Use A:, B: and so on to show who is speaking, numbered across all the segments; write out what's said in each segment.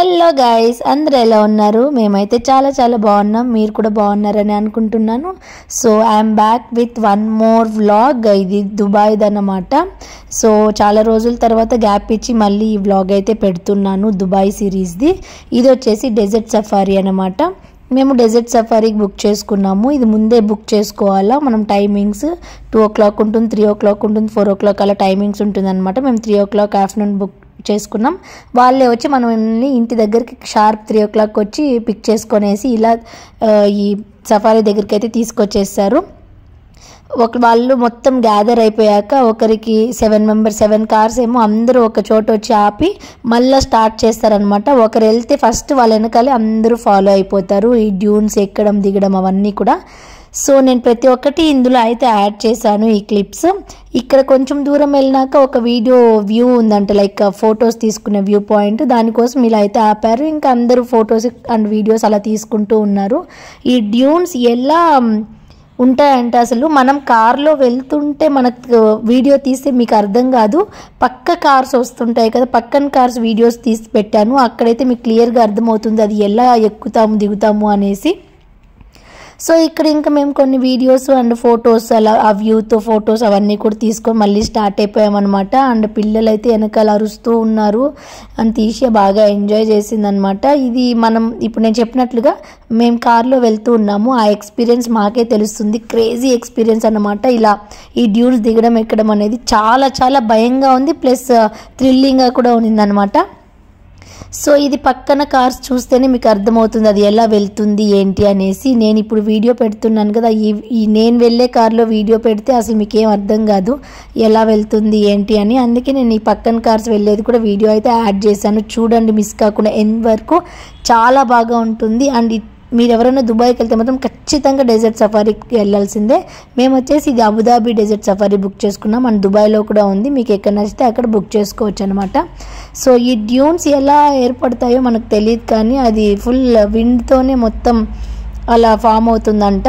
A: hello guys అందరూ ఎలా ఉన్నారు మేమైతే చాలా చాలా బాగున్నాం మీరు కూడా బాగున్నారని అనుకుంటున్నాను so I'm back with one more vlog ఇది దుబాయ్ది అన్నమాట సో చాలా రోజుల తర్వాత గ్యాప్ ఇచ్చి మళ్ళీ ఈ వ్లాగ్ అయితే పెడుతున్నాను దుబాయ్ సిరీస్ది ఇది వచ్చేసి డెజర్ట్ సఫారీ అన్నమాట మేము డెజర్ట్ సఫారీకి బుక్ చేసుకున్నాము ఇది ముందే బుక్ చేసుకోవాలా మనం టైమింగ్స్ టూ ఓ క్లాక్ ఉంటుంది త్రీ ఓ క్లాక్ ఉంటుంది ఫోర్ ఓ క్లాక్ అలా టైమింగ్స్ ఉంటుంది అనమాట మేము three o'clock afternoon book చేసుకున్నాం వాళ్ళే వచ్చి మనల్ని ఇంటి దగ్గరికి షార్ప్ త్రీ ఓ క్లాక్ వచ్చి పిక్ చేసుకొనేసి ఇలా ఆ, ఈ సఫారీ దగ్గరికి అయితే తీసుకొచ్చేస్తారు ఒక వాళ్ళు మొత్తం గ్యాదర్ అయిపోయాక ఒకరికి సెవెన్ మెంబర్స్ సెవెన్ కార్స్ ఏమో అందరూ ఒక చోట వచ్చి ఆపి మళ్ళీ స్టార్ట్ చేస్తారనమాట ఒకరు వెళ్తే ఫస్ట్ వాళ్ళ వెనకాలే అందరూ ఫాలో అయిపోతారు ఈ డ్యూన్స్ ఎక్కడం దిగడం అవన్నీ కూడా సో నేను ప్రతి ఒక్కటి ఇందులో అయితే యాడ్ చేశాను ఈ క్లిప్స్ ఇక్కడ కొంచెం దూరం వెళ్ళినాక ఒక వీడియో వ్యూ ఉందంట లైక్ ఫొటోస్ తీసుకునే వ్యూ పాయింట్ దానికోసం ఇలా అయితే ఆపారు ఇంకా అందరూ ఫొటోస్ అండ్ వీడియోస్ అలా తీసుకుంటూ ఉన్నారు ఈ డ్యూన్స్ ఎలా ఉంటాయంటే అసలు మనం కార్లో వెళ్తుంటే మనకు వీడియో తీస్తే మీకు అర్థం కాదు పక్క కార్స్ వస్తుంటాయి కదా పక్కన కార్స్ వీడియోస్ తీసి పెట్టాను అక్కడైతే మీకు క్లియర్గా అర్థమవుతుంది అది ఎలా ఎక్కుతాము దిగుతాము అనేసి సో ఇక్కడ ఇంకా మేము కొన్ని వీడియోస్ అండ్ ఫొటోస్ అలా ఆ వ్యూతో ఫొటోస్ అవన్నీ కూడా తీసుకొని మళ్ళీ స్టార్ట్ అయిపోయామన్నమాట అండ్ పిల్లలు అయితే వెనకాల అరుస్తూ ఉన్నారు అని తీసి బాగా ఎంజాయ్ చేసిందనమాట ఇది మనం ఇప్పుడు నేను చెప్పినట్లుగా మేము కార్లో వెళ్తూ ఉన్నాము ఆ ఎక్స్పీరియన్స్ మాకే తెలుస్తుంది క్రేజీ ఎక్స్పీరియన్స్ అన్నమాట ఇలా ఈ డ్యూన్స్ దిగడం ఎక్కడం అనేది చాలా చాలా భయంగా ఉంది ప్లస్ థ్రిల్లింగ్గా కూడా ఉన్నిందనమాట సో ఇది పక్కన కార్స్ చూస్తేనే మీకు అర్థమవుతుంది అది ఎలా వెళ్తుంది ఏంటి అనేసి నేను ఇప్పుడు వీడియో పెడుతున్నాను కదా ఈ ఈ నేను వెళ్ళే కార్లో వీడియో పెడితే అసలు మీకు ఏం అర్థం కాదు ఎలా వెళ్తుంది ఏంటి అని అందుకే నేను ఈ పక్కన కార్స్ వెళ్ళేది కూడా వీడియో అయితే యాడ్ చేశాను చూడండి మిస్ కాకుండా ఎండ్ వరకు చాలా బాగా ఉంటుంది అండ్ ఇ- మీరు ఎవరైనా దుబాయ్కి వెళ్తే మాత్రం ఖచ్చితంగా డెజర్ట్ సఫారీకి వెళ్ళాల్సిందే మేము వచ్చేసి ఇది అబుదాబి డెజర్ట్ సఫారీ బుక్ చేసుకున్నాం అండ్ దుబాయ్లో కూడా ఉంది మీకు ఎక్కడ నచ్చితే అక్కడ బుక్ చేసుకోవచ్చు అనమాట సో ఈ డ్యూన్స్ ఎలా ఏర్పడతాయో మనకు తెలియదు కానీ అది ఫుల్ విండ్తోనే మొత్తం అలా ఫామ్ అవుతుందంట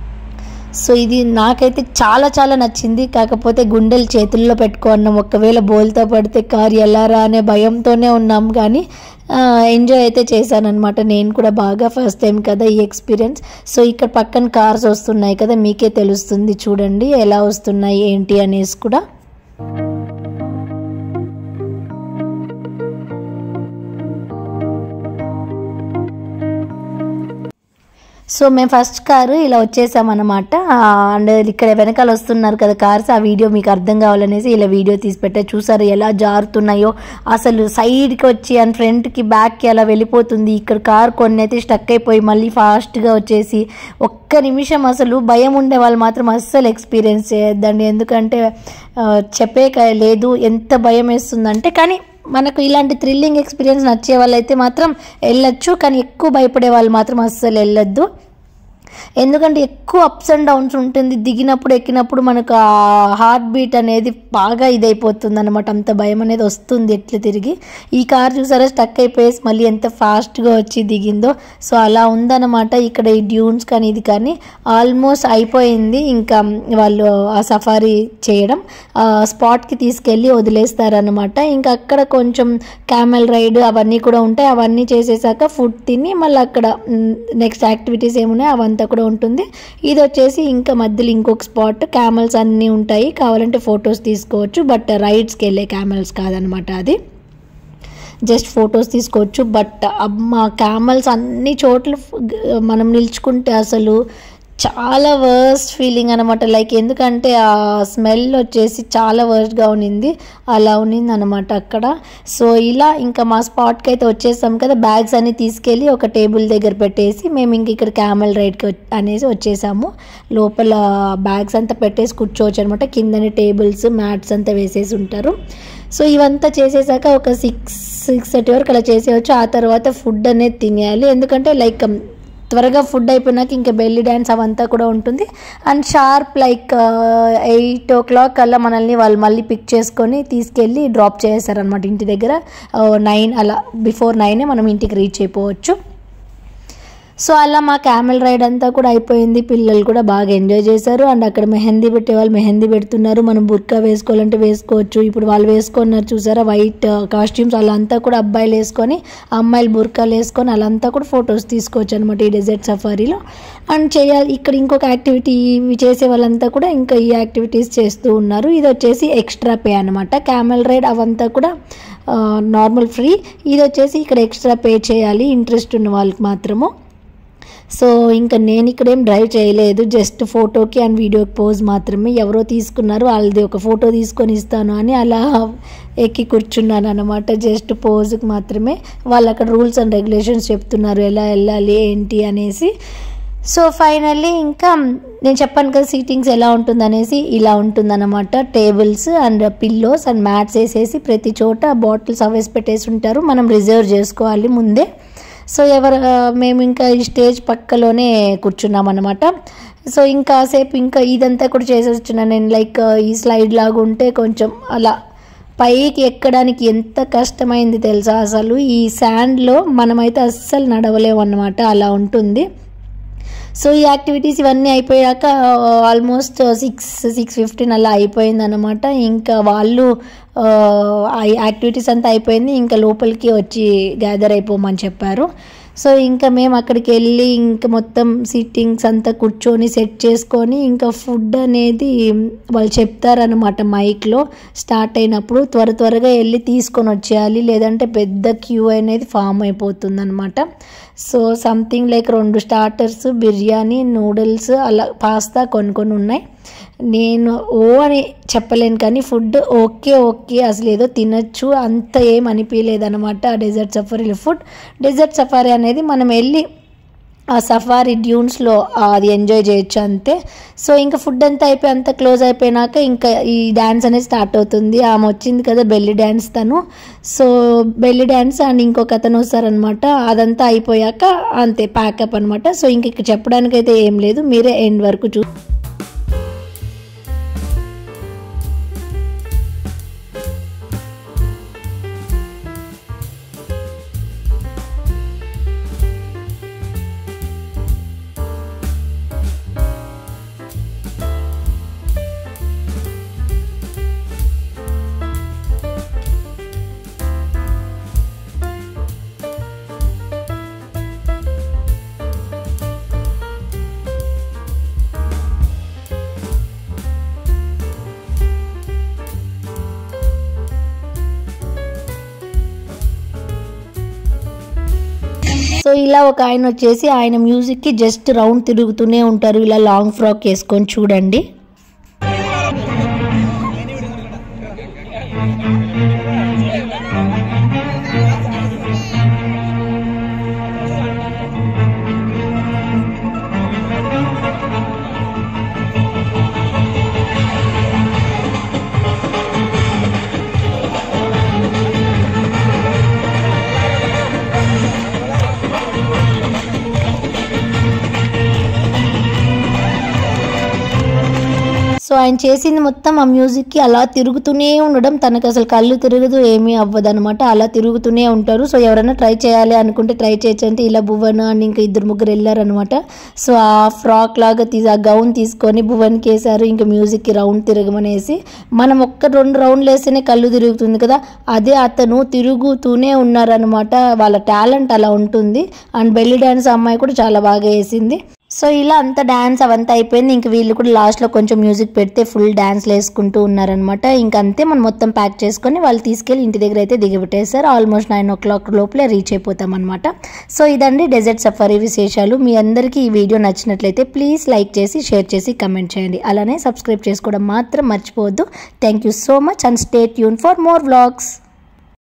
A: సో ఇది నాకైతే చాలా చాలా నచ్చింది కాకపోతే గుండెలు చేతుల్లో పెట్టుకున్నాం ఒకవేళ బోల్తా పడితే కారు ఎలా రా అనే భయంతోనే ఉన్నాం కానీ ఎంజాయ్ అయితే చేశానన్నమాట నేను కూడా బాగా ఫస్ట్ టైం కదా ఈ ఎక్స్పీరియన్స్ సో ఇక్కడ పక్కన కార్స్ వస్తున్నాయి కదా మీకే తెలుస్తుంది చూడండి ఎలా వస్తున్నాయి ఏంటి అనేసి కూడా సో మేము ఫస్ట్ కారు ఇలా వచ్చేసామన్నమాట అండ్ ఇక్కడ వెనకాల వస్తున్నారు కదా కార్స్ ఆ వీడియో మీకు అర్థం కావాలనేసి ఇలా వీడియో తీసి పెట్టా చూసారు ఎలా జారుతున్నాయో అసలు సైడ్కి వచ్చి అండ్ ఫ్రంట్కి బ్యాక్కి అలా వెళ్ళిపోతుంది ఇక్కడ కార్ కొన్ని అయితే స్టక్ అయిపోయి మళ్ళీ ఫాస్ట్గా వచ్చేసి ఒక్క నిమిషం అసలు భయం ఉండే వాళ్ళు మాత్రం అస్సలు ఎక్స్పీరియన్స్ చేయొద్దండి ఎందుకంటే ఆ, చెప్పే క- లేదు ఎంత భయం వేస్తుందంటే కానీ మనకు ఇలాంటి థ్రిల్లింగ్ ఎక్స్పీరియన్స్ నచ్చే వాళ్ళైతే మాత్రం వెళ్ళొచ్చు కానీ ఎక్కువ భయపడే వాళ్ళు మాత్రం అస్సలు వెళ్ళొద్దు ఎందుకంటే ఎక్కువ అప్స్ అండ్ డౌన్స్ ఉంటుంది దిగినప్పుడు ఎక్కినప్పుడు మనకు ఆ హార్ట్ బీట్ అనేది బాగా ఇదైపోతుంది అనమాట అంత భయం అనేది వస్తుంది ఎట్లా తిరిగి ఈ కార్ చూసారా స్టక్ అయిపోయేసి మళ్ళీ ఎంత ఫాస్ట్గా వచ్చి దిగిందో సో అలా ఉందన్నమాట ఇక్కడ ఈ డ్యూన్స్ కానీ ఇది కానీ ఆల్మోస్ట్ అయిపోయింది ఇంకా వాళ్ళు ఆ సఫారీ చేయడం ఆ స్పాట్కి తీసుకెళ్ళి వదిలేస్తారనమాట ఇంకా అక్కడ కొంచెం క్యామెల్ రైడ్ అవన్నీ కూడా ఉంటాయి అవన్నీ చేసేసాక ఫుడ్ తిని మళ్ళీ అక్కడ నెక్స్ట్ యాక్టివిటీస్ ఏమున్నాయి అవంతా కూడా ఉంటుంది ఇది వచ్చేసి ఇంకా మధ్యలో ఇంకొక స్పాట్ క్యామెల్స్ అన్నీ ఉంటాయి కావాలంటే ఫొటోస్ తీసుకోవచ్చు బట్ రైడ్స్కి వెళ్ళే క్యామెల్స్ కాదనమాట అది జస్ట్ ఫొటోస్ తీసుకోవచ్చు బట్ అమ్మ క్యామల్స్ అన్ని చోట్ల ఫ్- మనం నిల్చుకుంటే అసలు చాలా వర్స్ట్ ఫీలింగ్ అనమాట లైక్ ఎందుకంటే ఆ స్మెల్ వచ్చేసి చాలా వర్స్ట్గా ఉన్నింది అలా ఉన్నింది అనమాట అక్కడ సో ఇలా ఇంకా మా స్పాట్కి అయితే వచ్చేసాం కదా బ్యాగ్స్ అన్ని తీసుకెళ్ళి ఒక టేబుల్ దగ్గర పెట్టేసి మేము ఇంక ఇక్కడ క్యామెల్ రైడ్కి వ- అనేసి వచ్చేసాము లోపల బ్యాగ్స్ అంతా పెట్టేసి కూర్చోవచ్చు అనమాట కిందనే టేబుల్స్ మ్యాట్స్ అంతా వేసేసి ఉంటారు సో ఇవంతా చేసేసాక ఒక సిక్స్ సిక్స్ థర్టీ వరకు అలా చేసేయచ్చు ఆ తర్వాత ఫుడ్ అనేది తినేయాలి ఎందుకంటే లైక్ త్వరగా ఫుడ్ అయిపోయినాక ఇంకా బెల్లి డ్యాన్స్ అవంతా కూడా ఉంటుంది and sharp like eight o'clock అలా మనల్ని వాళ్ళు మళ్ళీ పిక్ చేసుకొని తీసుకెళ్ళి డ్రాప్ చేసేసారనమాట ఇంటి దగ్గర నైన్ అలా బిఫోర్ నైనే మనం ఇంటికి రీచ్ అయిపోవచ్చు సో అలా మా క్యామెల్ రైడ్ అంతా కూడా అయిపోయింది పిల్లలు కూడా బాగా ఎంజాయ్ చేశారు అండ్ అక్కడ మెహందీ పెట్టే వాళ్ళు మెహందీ పెడుతున్నారు మనం బుర్కా వేసుకోవాలంటే వేసుకోవచ్చు ఇప్పుడు వాళ్ళు వేసుకున్నారు చూసారా వైట్ కాస్ట్యూమ్స్ అలా అంతా కూడా అబ్బాయిలు వేసుకొని అమ్మాయిలు బుర్కాలు వేసుకొని అలా అంతా కూడా ఫొటోస్ తీసుకోవచ్చు అనమాట ఈ డెజర్ట్ సఫారీలో అండ్ చేయాలి ఇక్కడ ఇంకొక యాక్టివిటీ ఇవి చేసే వాళ్ళంతా కూడా ఇంకా ఈ యాక్టివిటీస్ చేస్తూ ఉన్నారు ఇది వచ్చేసి ఎక్స్ట్రా పే అనమాట క్యామెల్ రైడ్ అవంతా కూడా నార్మల్ ఫ్రీ ఇది వచ్చేసి ఇక్కడ ఎక్స్ట్రా పే చేయాలి ఇంట్రెస్ట్ ఉన్న వాళ్ళకి మాత్రము సో ఇంకా నేను ఇక్కడ ఏం డ్రైవ్ చేయలేదు జస్ట్ ఫోటోకి అండ్ వీడియోకి పోజ్ మాత్రమే ఎవరో తీసుకున్నారు వాళ్ళది ఒక ఫోటో తీసుకొని ఇస్తాను అని అలా ఎక్కి కూర్చున్నాను అనమాట జస్ట్ పోజ్కి మాత్రమే వాళ్ళు అక్కడ రూల్స్ అండ్ రెగ్యులేషన్స్ చెప్తున్నారు ఎలా వెళ్ళాలి ఏంటి అనేసి సో ఫైనల్లీ ఇంకా నేను చెప్పాను కదా సీటింగ్స్ ఎలా ఉంటుందనేసి ఇలా ఉంటుందన్నమాట tables and pillows and mats వేసేసి ప్రతి చోట బాటిల్స్ అవేసి పెట్టేసి ఉంటారు మనం రిజర్వ్ చేసుకోవాలి ముందే సో ఎవరు మేము ఇంకా ఈ స్టేజ్ పక్కలోనే కూర్చున్నాం అనమాట సో ఇంకా సేపు ఇంకా ఇదంతా కూడా చేసేస్తున్నాను నేను లైక్ ఈ స్లైడ్ లాగా ఉంటే కొంచెం అలా పైకి ఎక్కడానికి ఎంత కష్టమైంది తెలుసా అసలు ఈ శాండ్లో మనమైతే అస్సలు నడవలేము అన్నమాట అలా ఉంటుంది సో ఈ యాక్టివిటీస్ ఇవన్నీ అయిపోయాక ఆల్మోస్ట్ సిక్స్ సిక్స్ ఫిఫ్టీన్ అలా అయిపోయింది అనమాట ఇంకా వాళ్ళు ఆ యాక్టివిటీస్ అంతా అయిపోయింది ఇంకా లోపలికి వచ్చి గ్యాదర్ అయిపోమని చెప్పారు సో ఇంకా మేము అక్కడికి వెళ్ళి ఇంకా మొత్తం సిట్టింగ్స్ అంతా కూర్చొని సెట్ చేసుకొని ఇంకా ఫుడ్ అనేది వాళ్ళు చెప్తారనమాట మైక్లో స్టార్ట్ అయినప్పుడు త్వర త్వరగా వెళ్ళి తీసుకొని వచ్చేయాలి లేదంటే పెద్ద క్యూ అనేది ఫామ్ అయిపోతుంది అనమాట సో సంథింగ్ లైక్ రెండు స్టార్టర్స్ బిర్యానీ నూడిల్స్ అలా పాస్తా కొన్ని కొన్ని ఉన్నాయి నేను ఓ అని చెప్పలేను కానీ ఫుడ్ ఓకే ఓకే అసలు ఏదో తినచ్చు అంత ఏం అనిపించలేదు అనమాట ఆ డెజర్ట్ సఫారీలో ఫుడ్ డెజర్ట్ సఫారీ అనేది మనం వెళ్ళి ఆ సఫారీ డ్యూన్స్లో అది ఎంజాయ్ చేయొచ్చు అంతే సో ఇంకా ఫుడ్ అంతా అయిపోయి అంతా క్లోజ్ అయిపోయినాక ఇంకా ఈ డ్యాన్స్ అనేది స్టార్ట్ అవుతుంది ఆమె వచ్చింది కదా బెల్లి డ్యాన్స్ తను సో బెల్లి డ్యాన్స్ అండ్ ఇంకొక అతను వస్తారనమాట అదంతా అయిపోయాక అంతే ప్యాకప్ అనమాట సో ఇంక ఇక్కడ చెప్పడానికైతే ఏం లేదు మీరే ఎండ్ వరకు చూ సో ఇలా ఒక ఆయన వచ్చేసి ఆయన మ్యూజిక్కి జస్ట్ రౌండ్ తిరుగుతూనే ఉంటారు ఇలా లాంగ్ ఫ్రాక్ వేసుకొని చూడండి సో ఆయన చేసింది మొత్తం ఆ మ్యూజిక్కి అలా తిరుగుతూనే ఉండడం తనకు అసలు కళ్ళు తిరగదు ఏమీ అవ్వదు అనమాట అలా తిరుగుతూనే ఉంటారు సో ఎవరైనా ట్రై చేయాలి అనుకుంటే ట్రై చేయొచ్చు అంటే ఇలా భువన్ అని ఇంకా ఇద్దరు ముగ్గురు వెళ్ళారనమాట సో ఆ ఫ్రాక్ లాగా తీసి ఆ గౌన్ తీసుకొని భువన్కి వేశారు ఇంకా మ్యూజిక్కి రౌండ్ తిరగమనేసి మనం ఒక్క రెండు రౌండ్లు వేస్తేనే కళ్ళు తిరుగుతుంది కదా అదే అతను తిరుగుతూనే ఉన్నారనమాట వాళ్ళ టాలెంట్ అలా ఉంటుంది అండ్ బెల్లి డ్యాన్స్ అమ్మాయి కూడా చాలా బాగా వేసింది సో ఇలా అంతా డ్యాన్స్ అవంతా అయిపోయింది ఇంక వీళ్ళు కూడా లాస్ట్లో కొంచెం మ్యూజిక్ పెడితే ఫుల్ డ్యాన్స్లు వేసుకుంటూ ఉన్నారనమాట ఇంక అంతే మనం మొత్తం ప్యాక్ చేసుకొని వాళ్ళు తీసుకెళ్ళి ఇంటి దగ్గర అయితే దిగబెట్టేస్తారు ఆల్మోస్ట్ నైన్ ఓ క్లాక్ లోపలే రీచ్ అయిపోతాం అనమాట సో ఇదండి డెజర్ట్ సఫారీ విశేషాలు మీ అందరికీ ఈ వీడియో నచ్చినట్లయితే ప్లీజ్ లైక్ చేసి షేర్ చేసి కమెంట్ చేయండి అలానే సబ్స్క్రైబ్ చేసుకోవడం మాత్రం మర్చిపోవద్దు thank you so much and stay tune for more vlogs